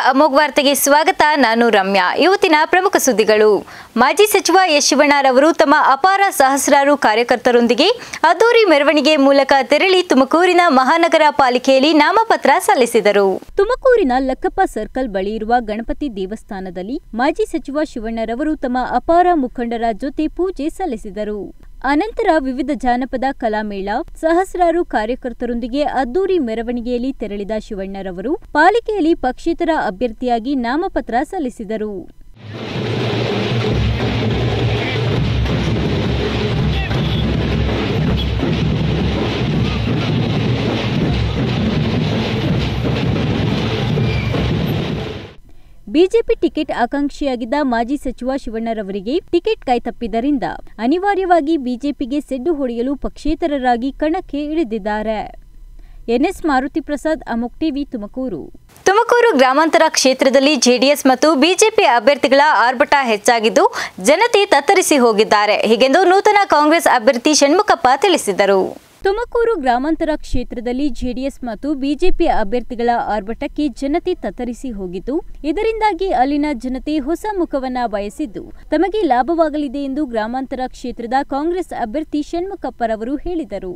ಅಮೋಘ್ ವಾರ್ತೆಗೆ ಸ್ವಾಗತ ನಾನು ರಮ್ಯಾ ಇವತ್ತಿನ ಪ್ರಮುಖ ಸುದ್ದಿಗಳು ಮಾಜಿ ಸಚಿವ ಎಸ್ ಶಿವಣ್ಣರವರು ತಮ್ಮ ಅಪಾರ ಸಹಸ್ರಾರು ಕಾರ್ಯಕರ್ತರೊಂದಿಗೆ ಅದ್ದೂರಿ ಮೆರವಣಿಗೆ ಮೂಲಕ ತೆರಳಿ ತುಮಕೂರಿನ ಮಹಾನಗರ ಪಾಲಿಕೆಯಲ್ಲಿ ನಾಮಪತ್ರ ಸಲ್ಲಿಸಿದರು ತುಮಕೂರಿನ ಲಕ್ಕಪ್ಪ ಸರ್ಕಲ್ ಬಳಿ ಇರುವ ಗಣಪತಿ ದೇವಸ್ಥಾನದಲ್ಲಿ ಮಾಜಿ ಸಚಿವ ಶಿವಣ್ಣರವರು ತಮ್ಮ ಅಪಾರ ಮುಖಂಡರ ಜೊತೆ ಪೂಜೆ ಸಲ್ಲಿಸಿದರು ಅನಂತರ ವಿವಿಧ ಜಾನಪದ ಕಲಾಮೇಳ ಸಹಸ್ರಾರು ಕಾರ್ಯಕರ್ತರೊಂದಿಗೆ ಅದ್ದೂರಿ ಮೆರವಣಿಗೆಯಲ್ಲಿ ತೆರಳಿದ ಶಿವಣ್ಣರವರು ಪಾಲಿಕೆಯಲ್ಲಿ ಪಕ್ಷೇತರ ಅಭ್ಯರ್ಥಿಯಾಗಿ ನಾಮಪತ್ರ ಸಲ್ಲಿಸಿದರು ಬಿಜೆಪಿ ಟಿಕೆಟ್ ಆಕಾಂಕ್ಷಿಯಾಗಿದ್ದ ಮಾಜಿ ಸಚಿವ ಶಿವಣ್ಣರವರಿಗೆ ಟಿಕೆಟ್ ಕೈತಪ್ಪಿದ್ದರಿಂದ ಅನಿವಾರ್ಯವಾಗಿ ಬಿಜೆಪಿಗೆ ಸೆಡ್ಡು ಹೊಡೆಯಲು ಪಕ್ಷೇತರರಾಗಿ ಕಣಕ್ಕೆ ಇಳಿದಿದ್ದಾರೆ ಎನ್ಎಸ್ ಮಾರುತಿ ಪ್ರಸಾದ್ ಅಮುಕ್ ಟಿವಿ ತುಮಕೂರು ತುಮಕೂರು ಗ್ರಾಮಾಂತರ ಕ್ಷೇತ್ರದಲ್ಲಿ ಜೆಡಿಎಸ್ ಮತ್ತು ಬಿಜೆಪಿ ಅಭ್ಯರ್ಥಿಗಳ ಆರ್ಭಟ ಹೆಚ್ಚಾಗಿದ್ದು ಜನತೆ ತತ್ತರಿಸಿ ಹೋಗಿದ್ದಾರೆ ಹೀಗೆಂದು ನೂತನ ಕಾಂಗ್ರೆಸ್ ಅಭ್ಯರ್ಥಿ ಷಣ್ಮುಖಪ್ಪ ತಿಳಿಸಿದರು ತುಮಕೂರು ಗ್ರಾಮಾಂತರ ಕ್ಷೇತ್ರದಲ್ಲಿ ಜೆಡಿಎಸ್ ಮತ್ತು ಬಿಜೆಪಿ ಅಭ್ಯರ್ಥಿಗಳ ಆರ್ಭಟಕ್ಕೆ ಜನತೆ ತತ್ತರಿಸಿ ಹೋಗಿದ್ದು ಇದರಿಂದಾಗಿ ಅಲ್ಲಿನ ಜನತೆ ಹೊಸ ಮುಖವನ್ನ ಬಯಸಿದ್ದು ತಮಗೆ ಲಾಭವಾಗಲಿದೆ ಎಂದು ಗ್ರಾಮಾಂತರ ಕ್ಷೇತ್ರದ ಕಾಂಗ್ರೆಸ್ ಅಭ್ಯರ್ಥಿ ಷಣ್ಮುಖಪ್ಪರವರು ಹೇಳಿದರು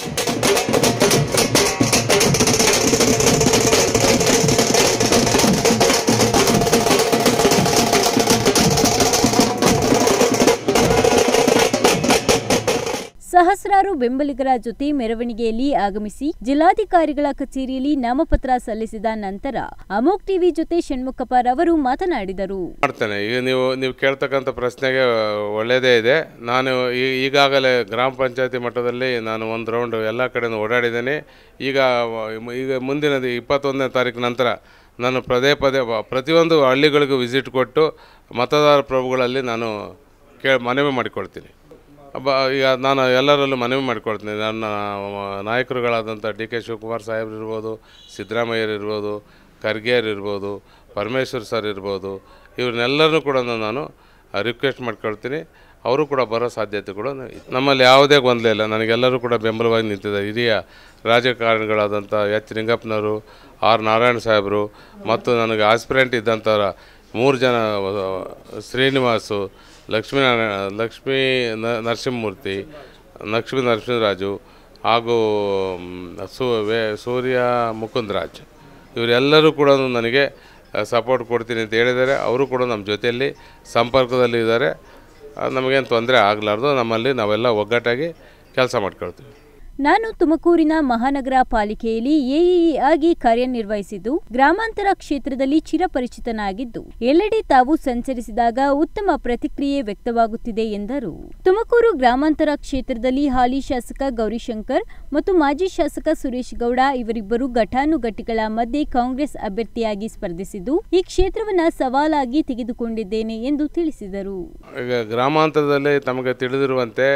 ಸಹಸ್ರಾರು ಬೆಂಬಲಿಗರ ಜೊತೆ ಮೆರವಣಿಗೆಯಲ್ಲಿ ಆಗಮಿಸಿ ಜಿಲ್ಲಾಧಿಕಾರಿಗಳ ಕಚೇರಿಯಲ್ಲಿ ನಾಮಪತ್ರ ಸಲ್ಲಿಸಿದ ನಂತರ ಅಮೋಕ್ ಟಿವಿ ಜೊತೆ ಷಣ್ಮುಖಪ್ಪರವರು ಮಾತನಾಡಿದರು ಮಾಡ್ತೇನೆ ಈಗ ನೀವು ನೀವು ಕೇಳ್ತಕ್ಕಂಥ ಪ್ರಶ್ನೆಗೆ ಒಳ್ಳೆಯದೇ ಇದೆ ನಾನು ಈ- ಈಗಾಗಲೇ ಗ್ರಾಮ ಪಂಚಾಯತಿ ಮಟ್ಟದಲ್ಲಿ ನಾನು ಒಂದು ರೌಂಡ್ ಎಲ್ಲ ಕಡೆನೂ ಓಡಾಡಿದ್ದೇನೆ ಈಗ ಈಗ ಮುಂದಿನ ಇಪ್ಪತ್ತೊಂದನೇ ತಾರೀಕು ನಂತರ ನಾನು ಪದೇ ಪದೇ ವ- ಪ್ರತಿಯೊಂದು ಹಳ್ಳಿಗಳಿಗೂ ವಿಸಿಟ್ ಕೊಟ್ಟು ಮತದಾರ ಪ್ರಭುಗಳಲ್ಲಿ ನಾನು ಕೇ ಮನವಿ ಮಾಡಿಕೊಳ್ತೀನಿ ಬ ಈಗ ನಾನು ಎಲ್ಲರಲ್ಲೂ ಮನವಿ ಮಾಡಿಕೊಳ್ತೀನಿ ನನ್ನ ನಾಯಕರುಗಳಾದಂಥ ಡಿ ಕೆ ಶಿವಕುಮಾರ್ ಸಾಹೇಬ್ರು ಇರ್ಬೋದು ಸಿದ್ದರಾಮಯ್ಯರು ಇರ್ಬೋದು ಖರ್ಗೆಯರ್ ಇರ್ಬೋದು ಪರಮೇಶ್ವರ್ ಸರ್ ಇರ್ಬೋದು ಇವ್ರನ್ನೆಲ್ಲರನ್ನೂ ಕೂಡ ನಾನು ರಿಕ್ವೆಸ್ಟ್ ಮಾಡ್ಕೊಳ್ತೀನಿ ಅವರು ಕೂಡ ಬರೋ ಸಾಧ್ಯತೆ ಕೂಡ ಇದೆ. ನಮ್ಮಲ್ಲಿ ಯಾವುದೇ ಗೊಂದಲ ಇಲ್ಲ ನನಗೆಲ್ಲರೂ ಕೂಡ ಬೆಂಬಲವಾಗಿ ನಿಂತಿದ್ದಾರೆ ಹಿರಿಯ ರಾಜಕಾರಣಿಗಳಾದಂಥ ಎಚ್ ಲಿಂಗಪ್ಪನವರು ಆರ್ ನಾರಾಯಣ ಸಾಹೇಬರು ಮತ್ತು ನನಗೆ ಆಸ್ಪಿರೆಂಟ್ ಇದ್ದಂಥ ಮೂರು ಜನ ಆ, ಶ್ರೀನಿವಾಸು ಲಕ್ಷ್ಮೀನಾರಾಯಣ ಲಕ್ಷ್ಮೀ ನ- ನರಸಿಂಹಮೂರ್ತಿ ಲಕ್ಷ್ಮೀ ನರಸಿಂಹರಾಜು ಹಾಗೂ ಮ್, ಸೂ ವೇ ಸೂರ್ಯ ಮುಕುಂದರಾಜ್ ಇವರೆಲ್ಲರೂ ಕೂಡ ನನಗೆ ಸಪೋರ್ಟ್ ಕೊಡ್ತೀನಿ ಅಂತ ಹೇಳಿದ್ದಾರೆ ಅವರು ಕೂಡ ನಮ್ಮ ಜೊತೆಯಲ್ಲಿ ಸಂಪರ್ಕದಲ್ಲಿ ಇದ್ದಾರೆ ಆ, ನಮಗೇನು ತೊಂದರೆ ಆಗಲಾರ್ದು ನಮ್ಮಲ್ಲಿ ನಾವೆಲ್ಲ ಒಗ್ಗಟ್ಟಾಗಿ ಕೆಲಸ ಮಾಡ್ಕೊಳ್ತೀವಿ ನಾನು ತುಮಕೂರಿನ ಮಹಾನಗರ ಪಾಲಿಕೆಯಲ್ಲಿ ಎಇಇ ಆಗಿ ಕಾರ್ಯನಿರ್ವಹಿಸಿದ್ದು ಗ್ರಾಮಾಂತರ ಕ್ಷೇತ್ರದಲ್ಲಿ ಚಿರಪರಿಚಿತನಾಗಿದ್ದು ಎಲ್ಲೆಡೆ ತಾವು ಸಂಚರಿಸಿದಾಗ ಉತ್ತಮ ಪ್ರತಿಕ್ರಿಯೆ ವ್ಯಕ್ತವಾಗುತ್ತಿದೆ ಎಂದರು ತುಮಕೂರು ಗ್ರಾಮಾಂತರ ಕ್ಷೇತ್ರದಲ್ಲಿ ಹಾಲಿ ಶಾಸಕ ಗೌರಿಶಂಕರ್ ಮತ್ತು ಮಾಜಿ ಶಾಸಕ ಸುರೇಶ್ ಗೌಡ ಇವರಿಬ್ಬರು ಘಟಾನುಘಟಿಗಳ ಮಧ್ಯೆ ಕಾಂಗ್ರೆಸ್ ಅಭ್ಯರ್ಥಿಯಾಗಿ ಸ್ಪರ್ಧಿಸಿದ್ದು ಈ ಕ್ಷೇತ್ರವನ್ನ ಸವಾಲಾಗಿ ತೆಗೆದುಕೊಂಡಿದ್ದೇನೆ ಎಂದು ತಿಳಿಸಿದರು ಈಗ ಗ್ರಾಮಾಂತರದಲ್ಲಿ ತಮಗೆ ತಿಳಿದಿರುವಂತೆ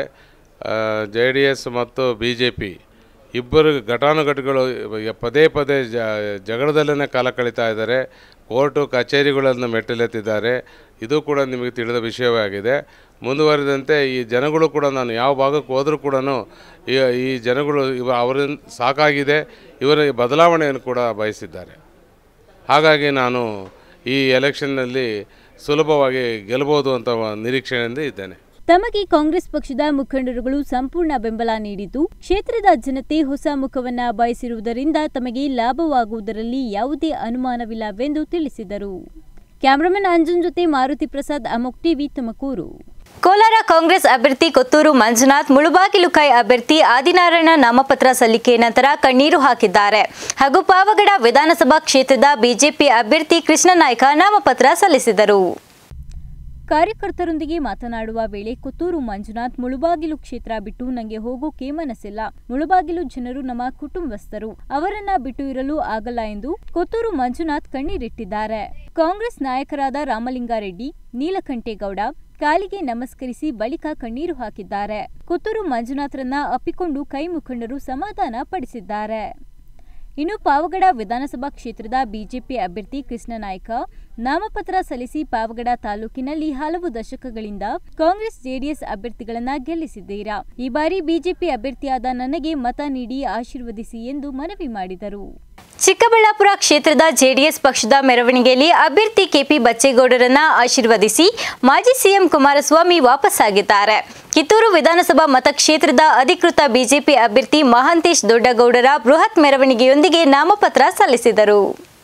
ಜೆ ಡಿ ಎಸ್ ಮತ್ತು ಬಿ ಜೆ ಪಿ ಇಬ್ಬರು ಘಟಾನುಘಟಿಗಳು ಇವಾಗ ಪದೇ ಪದೇ ಜ ಜಗಳದಲ್ಲೇ ಕಾಲ ಕಳೀತಾ ಇದ್ದಾರೆ ಕೋರ್ಟು ಕಚೇರಿಗಳನ್ನು ಮೆಟ್ಟಿಲೆತ್ತಿದ್ದಾರೆ ಇದು ಕೂಡ ನಿಮಗೆ ತಿಳಿದ ವಿಷಯವೇ ಆಗಿದೆ ಮುಂದುವರಿದಂತೆ ಈ ಜನಗಳು ಕೂಡ ನಾನು ಯಾವ ಭಾಗಕ್ಕೆ ಹೋದರೂ ಕೂಡ ಈ ಈ ಜನಗಳು ಇವ ಅವರಿಂದ ಸಾಕಾಗಿದೆ ಇವರ ಬದಲಾವಣೆಯನ್ನು ಕೂಡ ಬಯಸಿದ್ದಾರೆ ಹಾಗಾಗಿ ನಾನು ಈ ಎಲೆಕ್ಷನ್ನಲ್ಲಿ ಸುಲಭವಾಗಿ ಗೆಲ್ಲಬಹುದು ಅಂತ ನಿರೀಕ್ಷೆಯಿಂದ ಇದ್ದೇನೆ ತಮಗೆ ಕಾಂಗ್ರೆಸ್ ಪಕ್ಷದ ಮುಖಂಡರುಗಳು ಸಂಪೂರ್ಣ ಬೆಂಬಲ ನೀಡಿದ್ದು ಕ್ಷೇತ್ರದ ಜನತೆ ಹೊಸ ಮುಖವನ್ನ ಬಯಸಿರುವುದರಿಂದ ತಮಗೆ ಲಾಭವಾಗುವುದರಲ್ಲಿ ಯಾವುದೇ ಅನುಮಾನವಿಲ್ಲವೆಂದು ತಿಳಿಸಿದರು ಕ್ಯಾಮರಾಮನ್ ಅಂಜನ್ ಜೊತೆ ಮಾರುತಿ ಪ್ರಸಾದ್ ಅಮೋಕ್ ಟಿವಿ ತುಮಕೂರು ಕೋಲಾರ ಕಾಂಗ್ರೆಸ್ ಅಭ್ಯರ್ಥಿ ಕೊತ್ತೂರು ಮಂಜುನಾಥ್ ಮುಳುಬಾಗಿಲು ಕೈ ಅಭ್ಯರ್ಥಿ ಆದಿನಾರಾಯಣ ನಾಮಪತ್ರ ಸಲ್ಲಿಕೆ ನಂತರ ಕಣ್ಣೀರು ಹಾಕಿದ್ದಾರೆ ಹಾಗೂ ಪಾವಗಡ ವಿಧಾನಸಭಾ ಕ್ಷೇತ್ರದ ಬಿಜೆಪಿ ಅಭ್ಯರ್ಥಿ ಕೃಷ್ಣ ನಾಯ್ಕ ನಾಮಪತ್ರ ಸಲ್ಲಿಸಿದರು ಕಾರ್ಯಕರ್ತರೊಂದಿಗೆ ಮಾತನಾಡುವ ವೇಳೆ ಕೊತ್ತೂರು ಮಂಜುನಾಥ್ ಮುಳುಬಾಗಿಲು ಕ್ಷೇತ್ರ ಬಿಟ್ಟು ನಂಗೆ ಹೋಗೋಕೆ ಮನಸ್ಸಿಲ್ಲ ಮುಳುಬಾಗಿಲು ಜನರು ನಮ್ಮ ಕುಟುಂಬಸ್ಥರು ಅವರನ್ನ ಬಿಟ್ಟು ಇರಲು ಆಗಲ್ಲ ಎಂದು ಕೊತ್ತೂರು ಮಂಜುನಾಥ್ ಕಣ್ಣೀರಿಟ್ಟಿದ್ದಾರೆ ಕಾಂಗ್ರೆಸ್ ನಾಯಕರಾದ ರಾಮಲಿಂಗಾರೆಡ್ಡಿ ನೀಲಕಂಠೇಗೌಡ ಕಾಲಿಗೆ ನಮಸ್ಕರಿಸಿ ಬಳಿಕ ಕಣ್ಣೀರು ಹಾಕಿದ್ದಾರೆ ಕೊತ್ತೂರು ಮಂಜುನಾಥ್ರನ್ನ ಅಪ್ಪಿಕೊಂಡು ಕೈ ಮುಖಂಡರು ಸಮಾಧಾನ ಪಡಿಸಿದ್ದಾರೆ ಇನ್ನು ಪಾವಗಡ ವಿಧಾನಸಭಾ ಕ್ಷೇತ್ರದ ಬಿಜೆಪಿ ಅಭ್ಯರ್ಥಿ ಕೃಷ್ಣ ನಾಯ್ಕ ನಾಮಪತ್ರ ಸಲ್ಲಿಸಿ ಪಾವಗಡ ತಾಲೂಕಿನಲ್ಲಿ ಹಲವು ದಶಕಗಳಿಂದ ಕಾಂಗ್ರೆಸ್ ಜೆಡಿಎಸ್ ಅಭ್ಯರ್ಥಿಗಳನ್ನ ಗೆಲ್ಲಿಸಿದ್ದೀರಾ ಈ ಬಾರಿ ಬಿಜೆಪಿ ಅಭ್ಯರ್ಥಿಯಾದ ನನಗೆ ಮತ ನೀಡಿ ಆಶೀರ್ವದಿಸಿ ಎಂದು ಮನವಿ ಮಾಡಿದರು ಚಿಕ್ಕಬಳ್ಳಾಪುರ ಕ್ಷೇತ್ರದ ಜೆಡಿಎಸ್ ಪಕ್ಷದ ಮೆರವಣಿಗೆಯಲ್ಲಿ ಅಭ್ಯರ್ಥಿ ಕೆಪಿ ಬಚ್ಚೇಗೌಡರನ್ನ ಆಶೀರ್ವದಿಸಿ ಮಾಜಿ ಸಿಎಂ ಕುಮಾರಸ್ವಾಮಿ ವಾಪಸ್ಸಾಗಿದ್ದಾರೆ ಕಿತ್ತೂರು ವಿಧಾನಸಭಾ ಮತಕ್ಷೇತ್ರದ ಅಧಿಕೃತ ಬಿಜೆಪಿ ಅಭ್ಯರ್ಥಿ ಮಹಾಂತೇಶ್ ದೊಡ್ಡಗೌಡರ ಬೃಹತ್ ಮೆರವಣಿಗೆಯೊಂದಿಗೆ ನಾಮಪತ್ರ ಸಲ್ಲಿಸಿದರು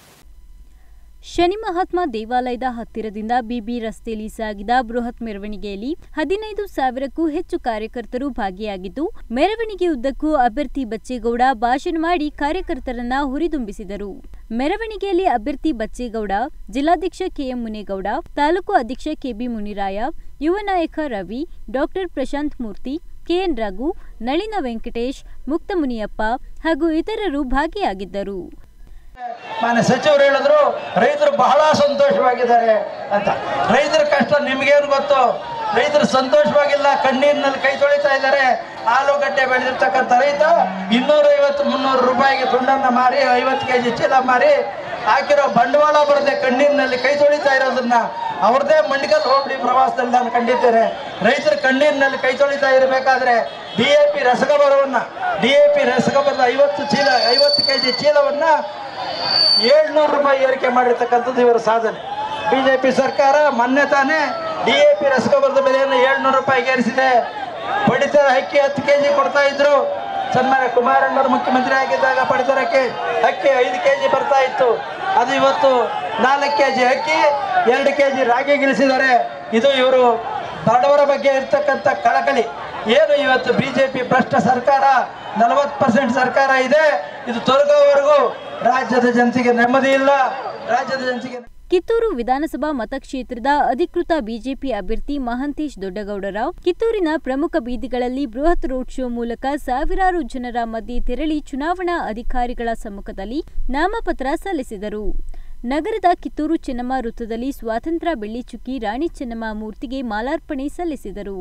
ಶನಿ ಮಹಾತ್ಮ ದೇವಾಲಯದ ಹತ್ತಿರದಿಂದ ಬಿಬಿ ರಸ್ತೆಯಲ್ಲಿ ಸಾಗಿದ ಬೃಹತ್ ಮೆರವಣಿಗೆಯಲ್ಲಿ ಹದಿನೈದು ಸಾವಿರಕ್ಕೂ ಹೆಚ್ಚು ಕಾರ್ಯಕರ್ತರು ಭಾಗಿಯಾಗಿದ್ದು ಮೆರವಣಿಗೆ ಉದ್ದಕ್ಕೂ ಅಭ್ಯರ್ಥಿ ಬಚ್ಚೇಗೌಡ ಭಾಷಣ ಮಾಡಿ ಕಾರ್ಯಕರ್ತರನ್ನ ಹುರಿದುಂಬಿಸಿದರು ಮೆರವಣಿಗೆಯಲ್ಲಿ ಅಭ್ಯರ್ಥಿ ಬಚ್ಚೇಗೌಡ ಜಿಲ್ಲಾಧ್ಯಕ್ಷ ಕೆಎಂ ಮುನೇಗೌಡ ತಾಲೂಕು ಅಧ್ಯಕ್ಷ ಕೆಬಿ ಮುನಿರಾಯ ಯುವ ನಾಯಕ ರವಿ ಡಾಕ್ಟರ್ ಪ್ರಶಾಂತ್ ಮೂರ್ತಿ ಕೆಎನ್ ರಘು ನಳಿನ ವೆಂಕಟೇಶ್ ಮುಕ್ತ ಮುನಿಯಪ್ಪ ಹಾಗೂ ಇತರರು ಭಾಗಿಯಾಗಿದ್ದರು ಮಾನ್ಯ ಸಚಿವರು ಹೇಳಿದ್ರು ರೈತರು ಬಹಳ ಸಂತೋಷವಾಗಿದ್ದಾರೆ ಅಂತ ರೈತರ ಕಷ್ಟ ನಿಮ್ಗೇನು ಗೊತ್ತು ರೈತರು ಸಂತೋಷವಾಗಿಲ್ಲ ಕಣ್ಣೀರಿನಲ್ಲಿ ಕೈ ತೊಳಿತಾ ಇದ್ದಾರೆ ಆಲೂಗಡ್ಡೆ ಬೆಳೆದಿರ್ತಕ್ಕಂಥ ರೈತ ಇನ್ನೂರೈವತ್ತು ಮುನ್ನೂರು ರೂಪಾಯಿಗೆ ತುಂಡನ್ನ ಮಾರಿ ಐವತ್ತು ಕೆ ಜಿ ಚೀಲ ಮಾರಿ ಹಾಕಿರೋ ಬಂಡವಾಳ ಬರದೆ ಕಣ್ಣೀರಿನಲ್ಲಿ ಕೈ ತೊಳಿತಾ ಇರೋದನ್ನ ಅವ್ರದೇ ಮಂಡಿಕಲ್ ಹೋಬಳಿ ಪ್ರವಾಸದಲ್ಲಿ ನಾನು ಕಂಡಿದ್ದೇನೆ ರೈತರ ಕಣ್ಣೀರಿನಲ್ಲಿ ಕೈ ತೊಳಿತಾ ಇರಬೇಕಾದ್ರೆ ಡಿ ಎ ಪಿ ರಸಗೊಬ್ಬರವನ್ನ ಡಿ ಎ ಪಿ ರಸಗೊಬ್ಬರದ ಐವತ್ತು ಚೀಲ ಐವತ್ತು ಕೆ ಜಿ ಚೀಲವನ್ನ ಏಳ್ನೂರು ರೂಪಾಯಿ ಏರಿಕೆ ಮಾಡಿರ್ತಕ್ಕಂಥದ್ದು ಇವರ ಸಾಧನೆ ಬಿಜೆಪಿ ಸರ್ಕಾರ ಮೊನ್ನೆ ತಾನೇ ಡಿ ಎ ಪಿ ರಸಗೊಬ್ಬರದ ಬೆಲೆಯನ್ನು ಏಳ್ನೂರು ರೂಪಾಯಿಗೆ ಏರಿಸಿದೆ ಪಡಿತರ ಅಕ್ಕಿ ಹತ್ತು ಕೆ ಜಿ ಕೊಡ್ತಾ ಇದ್ರು ಸನ್ಮಾನ್ಯ ಕುಮಾರಣ್ಣವರು ಮುಖ್ಯಮಂತ್ರಿ ಆಗಿದ್ದಾಗ ಪಡಿತರಕ್ಕೆ ಅಕ್ಕಿ ಐದು ಕೆ ಜಿ ಬರ್ತಾ ಇತ್ತು ಅದು ಇವತ್ತು ನಾಲ್ಕು ಕೆ ಜಿ ಅಕ್ಕಿ ಎರಡು ಕೆ ಜಿ ರಾಗಿ ಗಿಳಿಸಿದ್ದಾರೆ ಇದು ಇವರು ಬಡವರ ಬಗ್ಗೆ ಇರ್ತಕ್ಕಂಥ ಕಳಕಳಿ ಏನು ಇವತ್ತು ಬಿಜೆಪಿ ಭ್ರಷ್ಟ ಸರ್ಕಾರ ನಲವತ್ತು ಪರ್ಸೆಂಟ್ ಸರ್ಕಾರ ಇದೆ ಇದು ತೊಲಗೋವರೆಗೂ ರಾಜ್ಯದ ಜನತೆಗೆ ನೆಮ್ಮದಿ ಇಲ್ಲ ರಾಜ್ಯದ ಜನತೆಗೆ ಕಿತ್ತೂರು ವಿಧಾನಸಭಾ ಮತಕ್ಷೇತ್ರದ ಅಧಿಕೃತ ಬಿಜೆಪಿ ಅಭ್ಯರ್ಥಿ ಮಹಾಂತೇಶ್ ದೊಡ್ಡಗೌಡರ ಕಿತ್ತೂರಿನ ಪ್ರಮುಖ ಬೀದಿಗಳಲ್ಲಿ ಬೃಹತ್ ರೋಡ್ ಶೋ ಮೂಲಕ ಸಾವಿರಾರು ಜನರ ಮಧ್ಯೆ ತೆರಳಿ ಚುನಾವಣಾ ಅಧಿಕಾರಿಗಳ ಸಮ್ಮುಖದಲ್ಲಿ ನಾಮಪತ್ರ ಸಲ್ಲಿಸಿದರು ನಗರದ ಕಿತ್ತೂರು ಚೆನ್ನಮ್ಮ ವೃತ್ತದಲ್ಲಿ ಸ್ವಾತಂತ್ರ್ಯ ಬೆಳ್ಳಿಚುಕ್ಕಿ ರಾಣಿ ಚೆನ್ನಮ್ಮ ಮೂರ್ತಿಗೆ ಮಾಲಾರ್ಪಣೆ ಸಲ್ಲಿಸಿದರು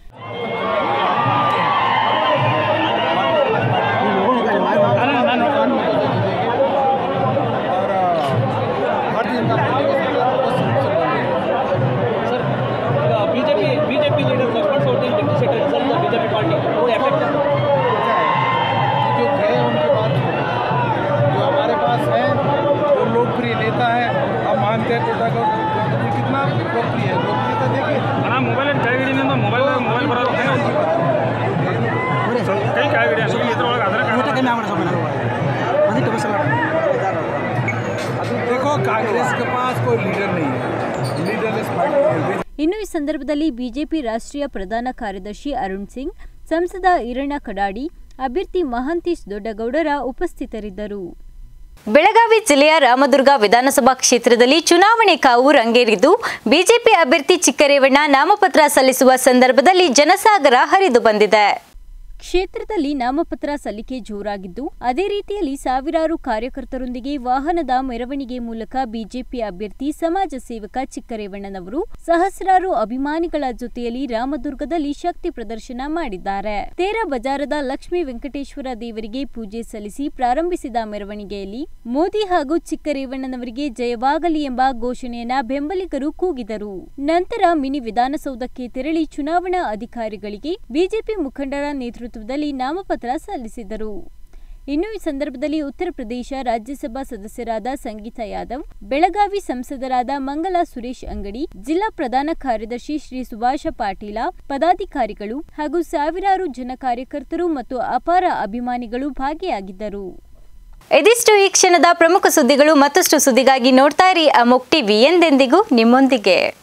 BJP BJP leader Lakshman Soni deputy secretary sir BJP party वो एफेक्ट जो गए उनके बाद जो हमारे पास है वो लोकप्रिय नेता है हम मानते हैं टोटा गौड़ जी कितना लोकप्रिय है लोकप्रियता देखिए ಅಣ್ಣ ಮೊಬೈಲ್ ಕೆಳಗಿಡಿನಿಂದ ಮೊಬೈಲ್ ಮೊಬೈಲ್ ಬರೋದು ಕೈ ಕೆಳಗಿಡಿ ಅಣ್ಣ ಇದ್ರೊಳಗೆ ಅದರ देखो कांग्रेस के पास कोई लीडर नहीं है लीडरलेस पार्टी है ಇನ್ನು ಈ ಸಂದರ್ಭದಲ್ಲಿ ಬಿಜೆಪಿ ರಾಷ್ಟ್ರೀಯ ಪ್ರಧಾನ ಕಾರ್ಯದರ್ಶಿ ಅರುಣ್ ಸಿಂಗ್ ಸಂಸದ ಈರಣ್ಣ ಕಡಾಡಿ ಅಭ್ಯರ್ಥಿ ಮಹಾಂತೇಶ್ ದೊಡ್ಡಗೌಡರ ಉಪಸ್ಥಿತರಿದ್ದರು ಬೆಳಗಾವಿ ಜಿಲ್ಲೆಯ ರಾಮದುರ್ಗ ವಿಧಾನಸಭಾ ಕ್ಷೇತ್ರದಲ್ಲಿ ಚುನಾವಣೆ ಕಾವು ರಂಗೇರಿದ್ದು ಬಿಜೆಪಿ ಅಭ್ಯರ್ಥಿ ಚಿಕ್ಕರೇವಣ್ಣ ನಾಮಪತ್ರ ಸಲ್ಲಿಸುವ ಸಂದರ್ಭದಲ್ಲಿ ಜನಸಾಗರ ಹರಿದು ಬಂದಿದೆ ಕ್ಷೇತ್ರದಲ್ಲಿ ನಾಮಪತ್ರ ಸಲ್ಲಿಕೆ ಜೋರಾಗಿದ್ದು ಅದೇ ರೀತಿಯಲ್ಲಿ ಸಾವಿರಾರು ಕಾರ್ಯಕರ್ತರೊಂದಿಗೆ ವಾಹನದ ಮೆರವಣಿಗೆ ಮೂಲಕ ಬಿಜೆಪಿ ಅಭ್ಯರ್ಥಿ ಸಮಾಜ ಸೇವಕ ಚಿಕ್ಕರೇವಣ್ಣನವರು ಸಹಸ್ರಾರು ಅಭಿಮಾನಿಗಳ ಜೊತೆಯಲ್ಲಿ ರಾಮದುರ್ಗದಲ್ಲಿ ಶಕ್ತಿ ಪ್ರದರ್ಶನ ಮಾಡಿದ್ದಾರೆ ತೇರ ಬಜಾರದ ಲಕ್ಷ್ಮೀ ವೆಂಕಟೇಶ್ವರ ದೇವರಿಗೆ ಪೂಜೆ ಸಲ್ಲಿಸಿ ಪ್ರಾರಂಭಿಸಿದ ಮೆರವಣಿಗೆಯಲ್ಲಿ ಮೋದಿ ಹಾಗೂ ಚಿಕ್ಕರೇವಣ್ಣನವರಿಗೆ ಜಯವಾಗಲಿ ಎಂಬ ಘೋಷಣೆಯನ್ನ ಬೆಂಬಲಿಗರು ಕೂಗಿದರು ನಂತರ ಮಿನಿ ವಿಧಾನಸೌಧಕ್ಕೆ ತೆರಳಿ ಚುನಾವಣಾ ಅಧಿಕಾರಿಗಳಿಗೆ ಬಿಜೆಪಿ ಮುಖಂಡರ ನೇತೃತ್ವದಲ್ಲಿ ನಾಮಪತ್ರ ಸಲ್ಲಿಸಿದರು ಇನ್ನು ಈ ಸಂದರ್ಭದಲ್ಲಿ ಉತ್ತರ ಪ್ರದೇಶ ರಾಜ್ಯಸಭಾ ಸದಸ್ಯರಾದ ಸಂಗೀತ ಯಾದವ್ ಬೆಳಗಾವಿ ಸಂಸದರಾದ ಮಂಗಲ ಸುರೇಶ್ ಅಂಗಡಿ ಜಿಲ್ಲಾ ಪ್ರಧಾನ ಕಾರ್ಯದರ್ಶಿ ಶ್ರೀ ಸುಭಾಷ ಪಾಟೀಲ ಪದಾಧಿಕಾರಿಗಳು ಹಾಗೂ ಸಾವಿರಾರು ಜನ ಕಾರ್ಯಕರ್ತರು ಮತ್ತು ಅಪಾರ ಅಭಿಮಾನಿಗಳು ಭಾಗಿಯಾಗಿದ್ದರು ಇದಿಷ್ಟು ಈ ಕ್ಷಣದ ಪ್ರಮುಖ ಸುದ್ದಿಗಳು ಮತ್ತಷ್ಟು ಸುದ್ದಿಗಾಗಿ ನೋಡ್ತಾ ಇರಿ ಅಮೋಕ್ ಟಿವಿ ಎಂದೆಂದಿಗೂ ನಿಮ್ಮೊಂದಿಗೆ